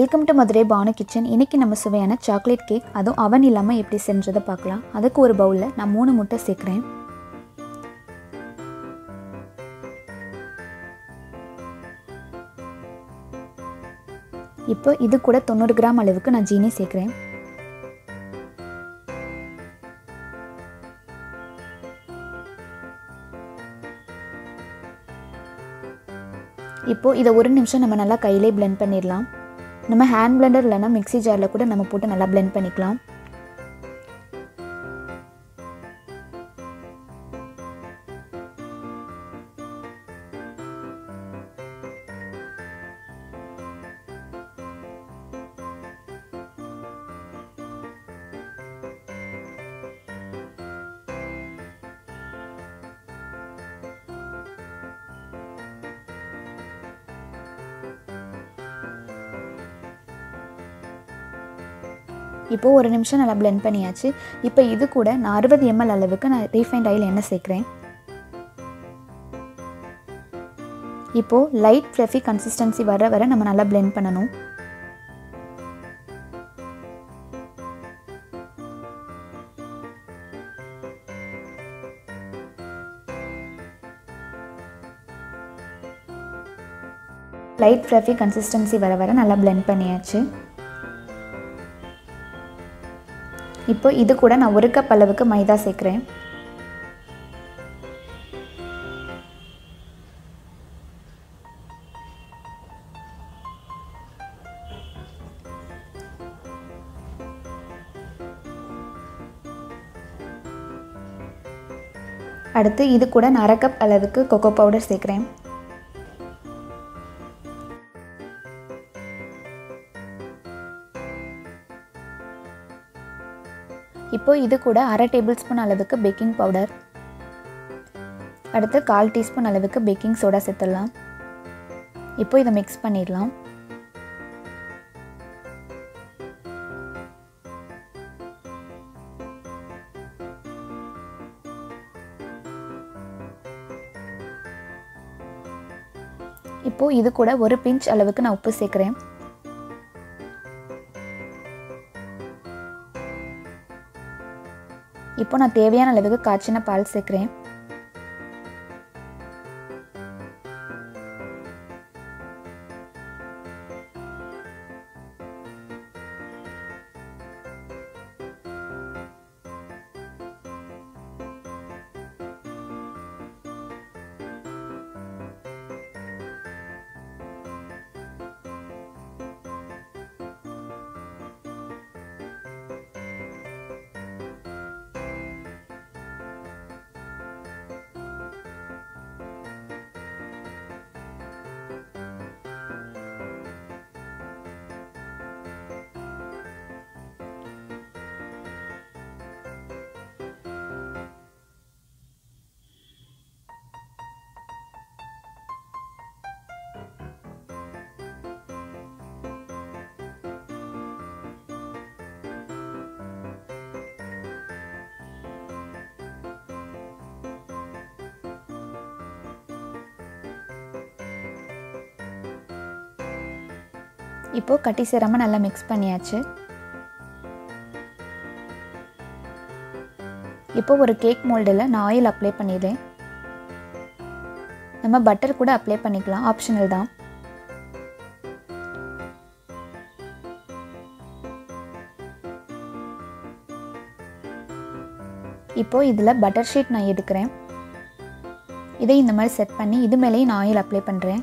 welcome to Madurai Banu kitchen இன்றைக்கி நம்ம சுவையான சாக்லேட் கேக் அதுவும் அவன் இல்லாமல் எப்படி செஞ்சதை பார்க்கலாம் அதுக்கு ஒரு பவுலில் நான் மூணு முட்டை சேர்க்குறேன் இப்போ இது கூட தொண்ணூறு கிராம் அளவுக்கு நான் ஜீனி சேர்க்குறேன் இப்போது இதை ஒரு நிமிஷம் நம்ம நல்லா கையிலே பிளெண்ட் பண்ணிடலாம் நம்ம ஹேண்ட் பிளெண்டர் இல்லைனா மிக்ஸி ஜாரில் கூட நம்ம போட்டு நல்லா பிளெண்ட் பண்ணிக்கலாம் இப்போது ஒரு நிமிஷம் நல்லா பிளெண்ட் பண்ணியாச்சு இப்போ இது கூட நான் அறுபது எம்எல் அளவுக்கு நான் ரீஃபைண்ட் ஆயில் எண்ணெய் சேர்க்குறேன் இப்போது லைட் ஃப்ளஃபி கன்சிஸ்டன்சி வர வர நம்ம நல்லா பிளெண்ட் பண்ணணும் லைட் ஃப்ளஃபி கன்சிஸ்டன்சி வர வர நல்லா பிளெண்ட் பண்ணியாச்சு இப்போ இது கூட நான் ஒரு கப் அளவுக்கு மைதா சேர்க்குறேன் அடுத்து இது கூட நான் அரை கப் அளவுக்கு கொக்கோ பவுடர் சேர்க்குறேன் இப்போ இது கூட அரை டேபிள் ஸ்பூன் அளவுக்கு பேக்கிங் பவுடர் அடுத்து கால் டீஸ்பூன் அளவுக்கு பேக்கிங் சோடா சேர்த்துடலாம் இப்போ இதை மிக்ஸ் பண்ணிடலாம் இப்போது இது கூட ஒரு பிஞ்ச் அளவுக்கு நான் உப்பு சேர்க்குறேன் இப்போ நான் தேவையான அளவுக்கு காய்ச்சின பால் சேர்க்குறேன் இப்போது கட்டி சேராமல் நல்லா மிக்ஸ் பண்ணியாச்சு இப்போ ஒரு கேக் மோல்டில் நான் ஆயில் அப்ளை பண்ணிடுறேன் நம்ம பட்டர் கூட அப்ளை பண்ணிக்கலாம் ஆப்ஷனல் தான் இப்போது இதில் பட்டர் ஷீட் நான் எடுக்கிறேன் இதை இந்த மாதிரி செட் பண்ணி இது மேலேயும் நான் ஆயில் அப்ளை பண்ணுறேன்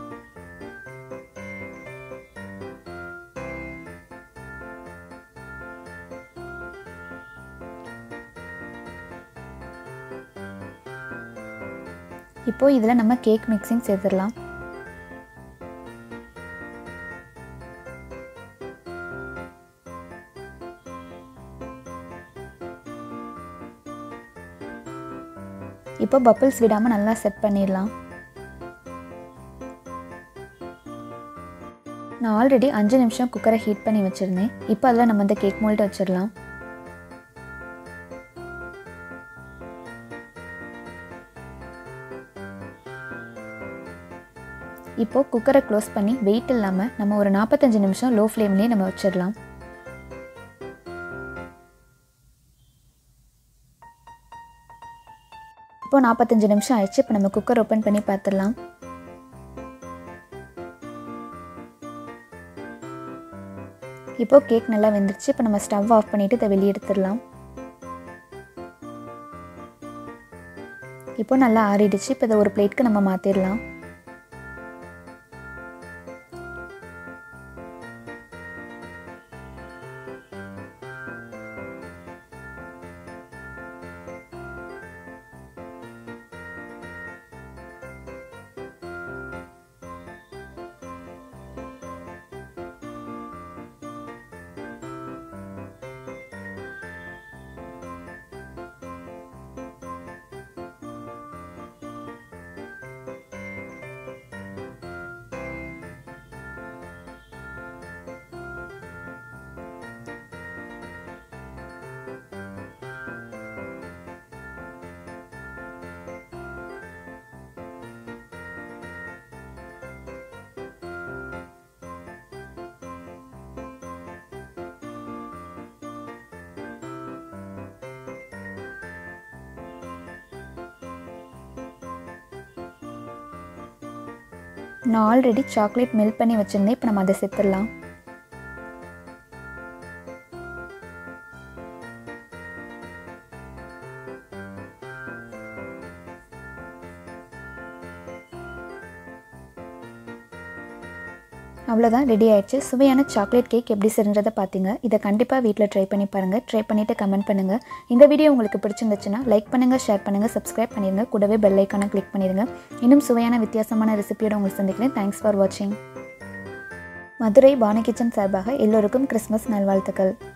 இப்போ இதில் நம்ம கேக் மிக்சிங் சேர்த்துடலாம் இப்போ பப்பிள்ஸ் விடாமல் நல்லா செட் பண்ணிடலாம் நான் ஆல்ரெடி அஞ்சு நிமிஷம் குக்கரை ஹீட் பண்ணி வச்சுருந்தேன் இப்போ அதில் நம்ம இந்த கேக் மோல்டு வச்சிடலாம் இப்போது குக்கரை க்ளோஸ் பண்ணி வெயிட் இல்லாமல் நம்ம ஒரு நாற்பத்தஞ்சு நிமிஷம் லோ ஃப்ளேம்லேயே நம்ம வச்சிடலாம் இப்போது நாற்பத்தஞ்சு நிமிஷம் ஆயிடுச்சு இப்போ நம்ம குக்கர் ஓப்பன் பண்ணி பார்த்துடலாம் இப்போ கேக் நல்லா வெந்துருச்சு இப்போ நம்ம ஸ்டவ் ஆஃப் பண்ணிவிட்டு இதை வெளியே எடுத்துடலாம் இப்போ நல்லா ஆறிடுச்சு இப்போ இதை ஒரு பிளேட்க்கு நம்ம மாற்றிடலாம் நான் ஆல்ரெடி சாக்லேட் மெல்ட் பண்ணி வச்சுருந்தேன் இப்போ நம்ம அதை சேர்த்துடலாம் அவ்வளோதான் ரெடி ஆயிடுச்சு சுவையான சாக்லேட் கேக் எப்படி செஞ்சதை பார்த்தீங்க இதை கண்டிப்பாக வீட்டில் ட்ரை பண்ணி பாருங்கள் ட்ரை பண்ணிவிட்டு கமெண்ட் பண்ணுங்கள் இந்த வீடியோ உங்களுக்கு பிடிச்சிருந்துச்சுன்னா லைக் பண்ணுங்கள் ஷேர் பண்ணுங்கள் சப்ஸ்கிரைப் பண்ணிடுங்க கூடவே பெல் ஐக்கானை கிளிக் பண்ணிடுங்க இன்னும் சுவையான வித்தியாசமான ரெசிபியோட உங்களுக்கு சந்திக்கிறேன் தேங்க்ஸ் ஃபார் வாட்சிங் மதுரை பானி கிச்சன் சார்பாக எல்லோருக்கும் கிறிஸ்மஸ் நல்வாழ்த்துக்கள்